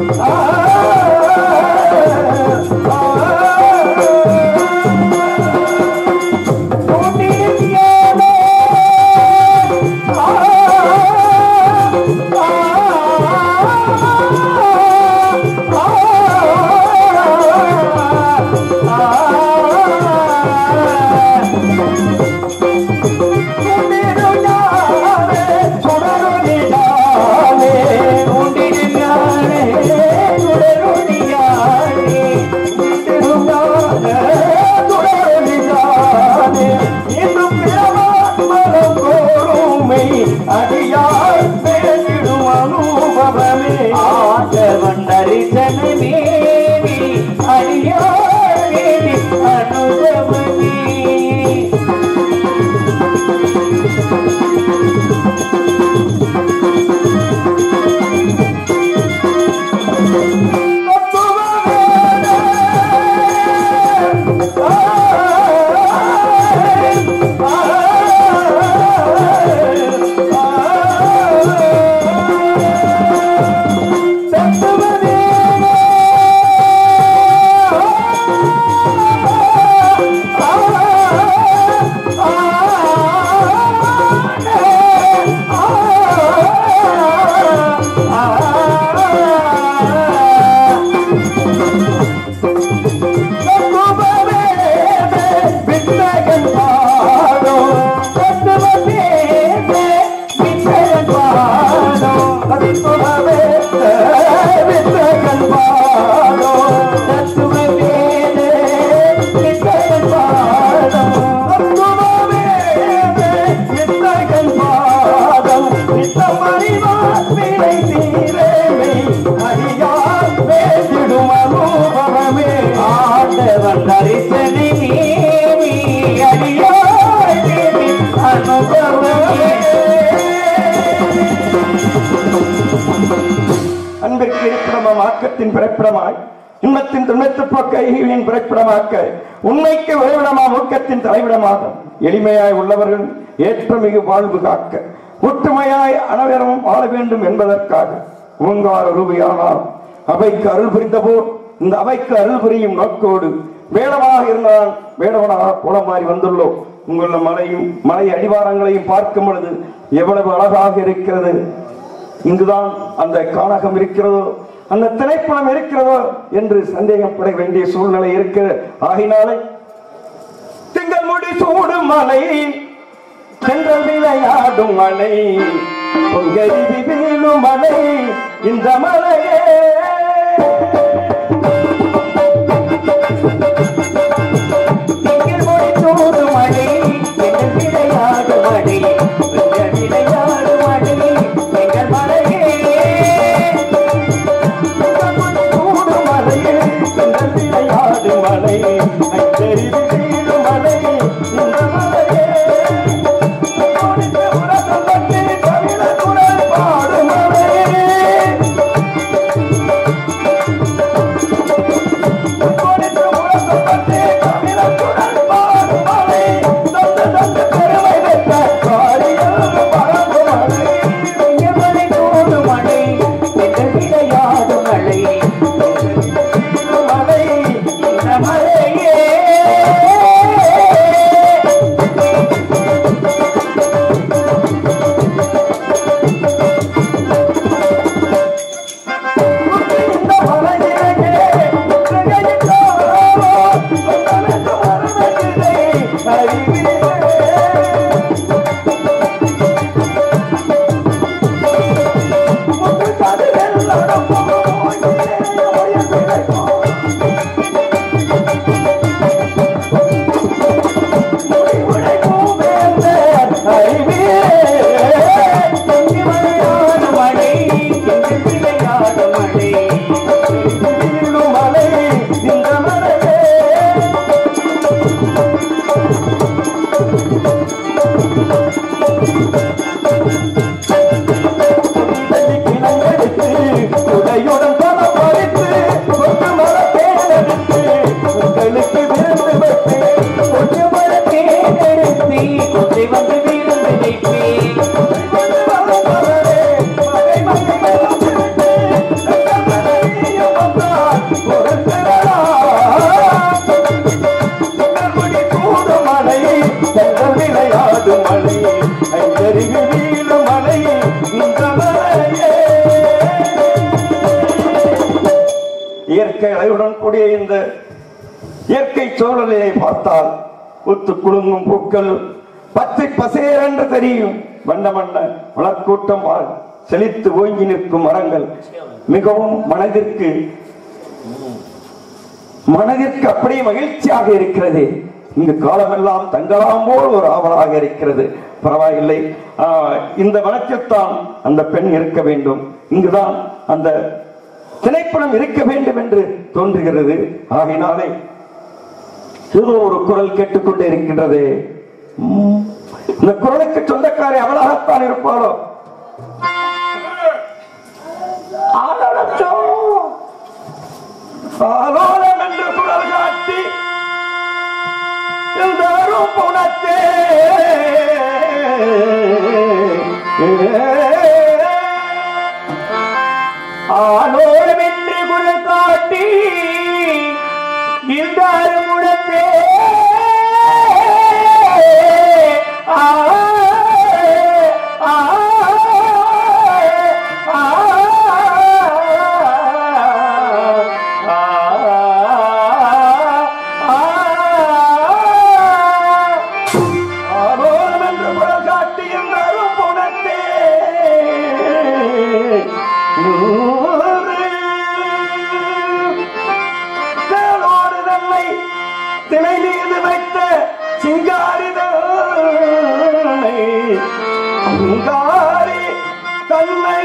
அடியார் பேசிடும் அனுபவமே ஆண்டவன் தரிசனமே அடியாரே அனுபவமே ஆண்டவன் தரிசனமே அடியாரே அனுபவமே அன்பிற்கு இருப்பிடமாம் ஆக்கத்தின் பிறப்பிடமாய் இன்பத்தின் துன்பத்து போக்க ஈவியின் பிறப்பிடமாக்க உண்மைக்கு உறைவிடமாம் ஊக்கத்தின் தலைவிடமாக எளிமையாய் உள்ளவர்கள் ஏற்றமிகு வாழ்வு காக்க ஒற்றுமையாய் அனைவரும் வாழ வேண்டும் என்பதற்காக ஓங்கார ரூபியானால் அவைக்கு அருள் புரிந்தபோது இந்த அவைக்கு அருள் புரியும் நோக்கோடு வேடமாக இருந்தால் வேடவனாக குளமாறி வந்துள்ளோம் உங்கள மலையும் மலை அடிவாரங்களையும் பார்க்கும் பொழுது எவ்வளவு அழகாக இருக்கிறது இங்குதான் அந்த கானகம் இருக்கிறதோ அந்த திரைப்படம் இருக்கிறதோ என்று சந்தேகப்பட வேண்டிய சூழ்நிலை இருக்கு ஆகினாலே திங்கள் முடி சூடும் மலை சென்றல் விளையாடும் மலை பொங்கருவி வீழும் மலை இந்த மலையே திங்கள் மொழி தூது மழை எங்கள் விளையாடு மழை எங்கள் விளையாடு மழை எங்கள் மலையே சூடு மலையே சென்றல் விளையாடு மலை அச்சரிவு வீழும் மலை இந்த மலையே உனக்கு உலகம் பற்றி தமிழகுடன் பாடும் மலையே கொடுத்து உலகம் பற்றி தமிழகுடன் பாடும் மலை தந்து தந்து பெருமை பெற்ற காரியம் பரம்பு மலை எங்கள் மலை தூது மழை எங்கள் விளையாடு மழை மலை இந்த மலையே இந்த மலையிலே உலகையிட்டோ தனது மரணத்திலே அறிவிலே முத்து காது வெள்ளம் போலே இயற்கை அழகுடன் கூடிய இந்த இயற்கை சூழலிலே பார்த்தால் ஒத்து குலுங்கும் பூக்கள் பச்சை பசேர் என்று தெரியும் வண்ண வண்ண மலர்க்கூட்டம் வாழ் செழித்து ஓங்கி நிற்கும் மரங்கள் மிகவும் மனதிற்கு மனதிற்கு அப்படியே மகிழ்ச்சியாக இருக்கிறது இங்கு காலமெல்லாம் தங்கலாம் போல் ஒரு ஆவலாக இருக்கிறது பரவாயில்லை ஆஹ், இந்த வனத்தில்தான் அந்த பெண் இருக்க வேண்டும் இங்குதான் அந்த திரைப்படம் இருக்க வேண்டும் என்று தோன்றுகிறது ஆகையினாலே ஏதோ ஒரு குரல் கேட்டுக்கொண்டே இருக்கின்றது உம், இந்த குரலுக்கு சொந்தக்காரி அவளாகத்தான் இருப்பாளோ ஆளடச்சோ ஆலோலம் என்று குரல் காட்டி எல்லாரும் புனத்தே ஆலோலமின்றி குரல் காட்டி இந்த அருமுடத்தே ஆ, ஆ, ஆ, ஆலோலம் என்று குரல் காட்டி எல்லாரும் புனத்தே தேனோடு தன்னை திணை மீது வைத்த சிங்காரிதனை சிங்காரி தன்னை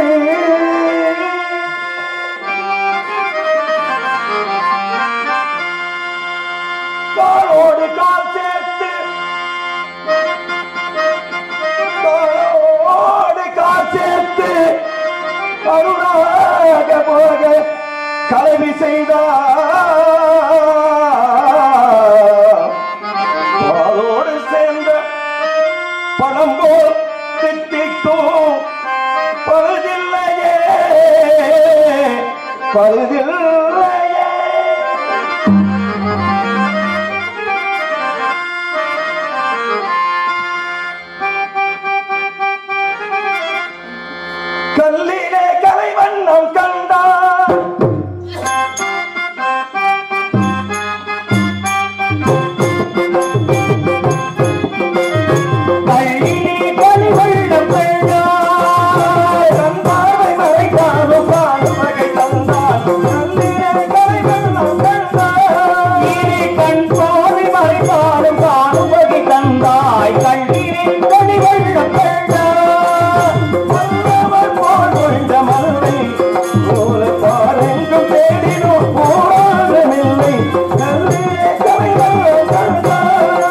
காலோடு கால் சேர்த்து காலோடு கால் சேர்த்து கருணாக போக கல்வி செய்தாரோடு சேர்ந்த பணம் போல் திட்டிக்கும் பழுதில்லையே பழுதில்லையே கல்லிலே கலை வண்ணம் கண்டார் கள்ளினே கலிவள்ளம் கண்டாய். கண்பார்வை மறைக்காலும் காணும் வகை தந்தார் கல்லிலே கலை வண்ணம் கண்டார் இனி கண் பார்வை மறைத்தாலும் காணும் வகை தந்தாய் கள்ளினே கலிவள்ளம் கண்டாய். மன்னவர் போல் கொண்ட மல்லை போல பாரெங்கும் தேடினோம் போராடமில்லை கல்லிலே கலை வண்ணம் கண்டார்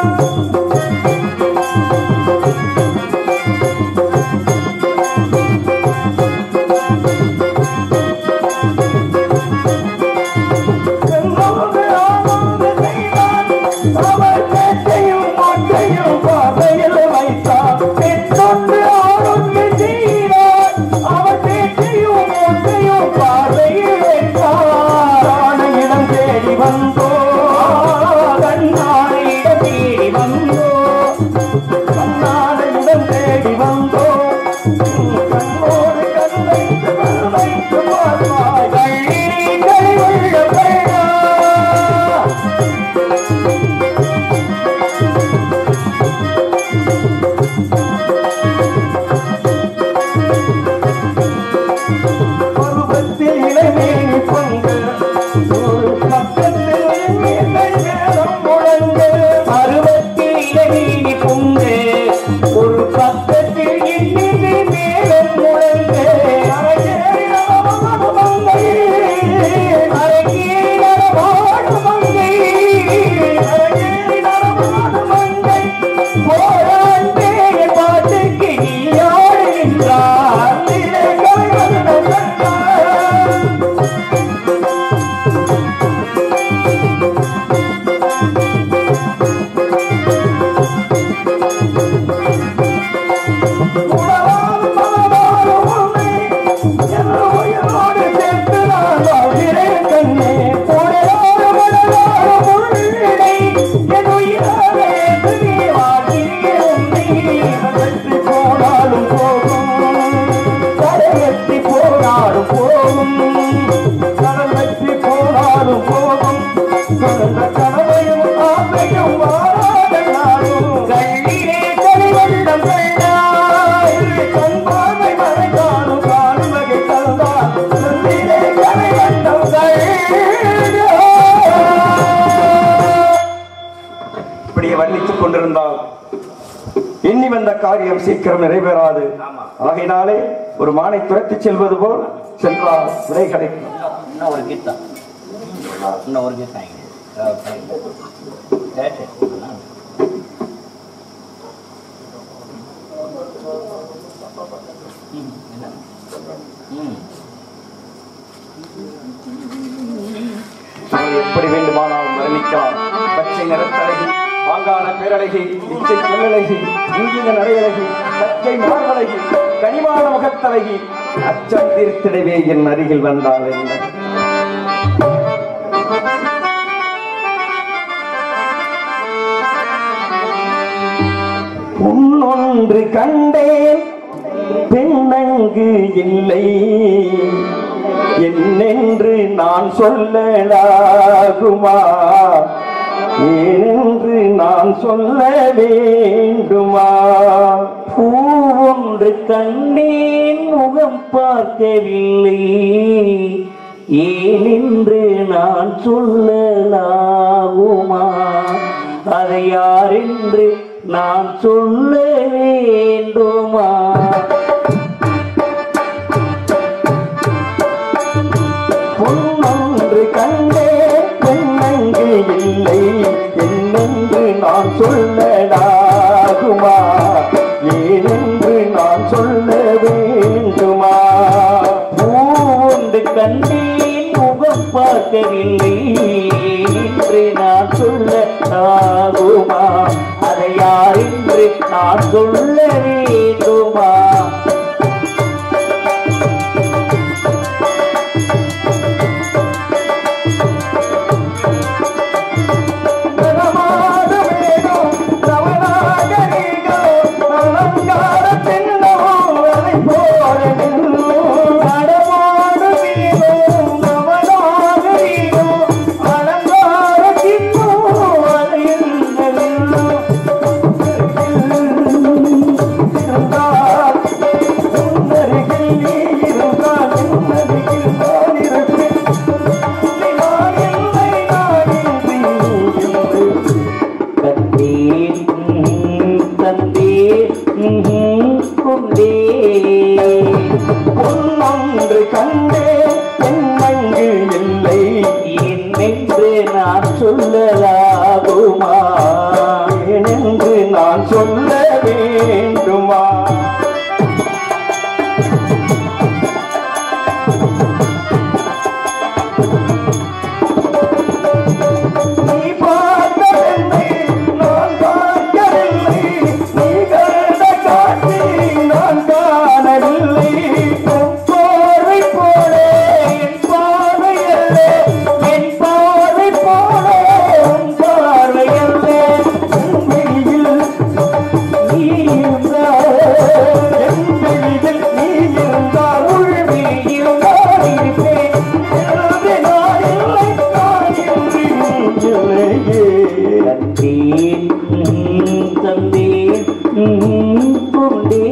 சென்றோடு ஆனந்த செய்தான் அவர் பேச்சையும் மொட்டையும் பார்வையில் வைத்தார் பெற்றொன்று ஆரோக்கிய செய்தார். அவர் பேச்சையும் மொட்டையும் பார்வையில் வைத்தார். ஆணையிடம் தேடி வந்தோ கண்ணாடியிடம் தேடி வந்தோம் கண்ணாடையிடம் தேடி வந்தோ கண்ணோடு கண் வைத்து கண் வைத்து பார்ப்பாய் கள்ளினே கலிவள்ளம் கண்டாய். பருவத்தில் இளமேனி பங்கு ஒரு பக்கத்தில் மீசை வேதம் முழங்கு பருவத்தில் இளநீதி பொங்கு ஒரு பக்கத்தில் இன்னிசை மேலும் முழங்கு அரையேறி நடமாடும் மங்கை அரங்கேறி நடமாடும் மங்கை அரையேறி நடமாடும் மங்கை போராண்டே பாட்டுக்கு நீயாடுகின்றார் கல்லிலே கலை வண்ணம் கண்டார் உணவாலும் மனதாலும் உன்னை என் உயிரோடு சேர்த்து நான் வாழ்கிறேன் கண்ணே உடலோடு மனதோடு உள்ளை என் உயிராக நீ வாழ்கிறேன் நீ வெற்றி போனாலும் போகும் தடையெத்தி போராடும் போகும் கடல் வெற்றி போ அந்த காரியம் சீக்கிரம் நிறைவேறாது ஆகையினாலே ஒரு மானை துரத்தி செல்வது போல் சென்றால் விடை கிடைக்கும் இன்னும் ஒரு கீதம் இன்னும் ஒரு கீதம் இங்க. அஹ் சரி. சரி, சரி. ம், என்ன? ம். அவள் எப்படி வேண்டுமானாலும் வர்ணிக்கலாம் பச்சை நிறத்தழகி பாங்கான பேரழகி இச்சை சொல்லழகி இங்கித நடையழகி பச்சை மார்பழகி கனிமான முகத்தழகி அச்சம் தீர்த்திடவே என் அருகில் வந்தாள் என்ன பொன்னொன்று கண்டேன் பெண்ணங்கு இல்லை என்னென்று நான் சொல்லலாகுமா ஏனென்று நான் சொல்ல வேண்டுமா பூவொன்று கண்டேன் முகம் பார்க்கவில்லை ஏனென்று நான் சொல்லலாகுமா அதை யாரென்று நான் சொல்ல வேண்டுமா பொன்னொன்று கண்டேன் பெண்ணங்கு இல்லை என்னென்று நான் சொல்லலாகுமா ஏனென்று நான் சொல்ல வேண்டுமா பூவொன்று கண்டேன் முகம் பார்க்கவில்லை என்று நான் சொல்ல ஆகுமா அதை யாரென்று நான் சொல்ல வேண்டுமா நலமாக வேணும் நவநாகரிகம் அலங்கார பெண்ணும் அதை போல நின்னும் நடமாட வேணும் நவநாகரிகம் அலங்கார பெண்ணும் அதை என்ன நின்னும் இருந்தால் உன்னருகில் நீ இருந்தால் உன்னருகில் நான் இருப்பேன் நான் இல்லை நான் இன்றி நீ இல்லை கண்டேன் தந்தேன் கொண்டே பொன்னொன்று கண்டே என்னங்கு இல்லை என்னென்று நான் சொல்லலாகுமா ஏனென்று நான் சொல்ல வேண்டுமா நீ பார்க்கவில்லை நான் பார்க்கவில்லை நீ கண்ட காட்சி நான் காணவில்லை உன் பார்வை போல என் பார்வை அல்ல என் பார்வை போல உன் பார்வை அல்ல உன் வெளியில் நீ இருந்தால் என் வெளியில் நீ இருந்தால் உள் வெளியில் நான் இருப்பேன் என்று நான் இல்லை நான் இன்றி நீ இல்லையே கண்டேன் தந்தேன் கொண்டே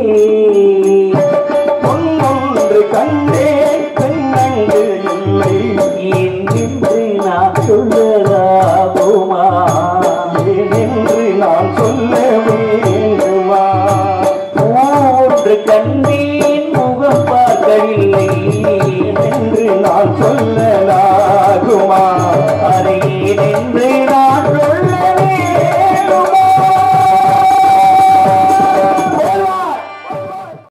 பொன்னொன்று கண்டேன் பெண்ணங்கு இல்லை என்னென்று நான் சொல்லலாகுமா ஏனென்று நான் சொல்ல வேண்டுமா ஒன்று கண்டேன் முகம் பார்க்கவில்லை என்று நான் சொல்லலாகுமா அதை ஏனென்று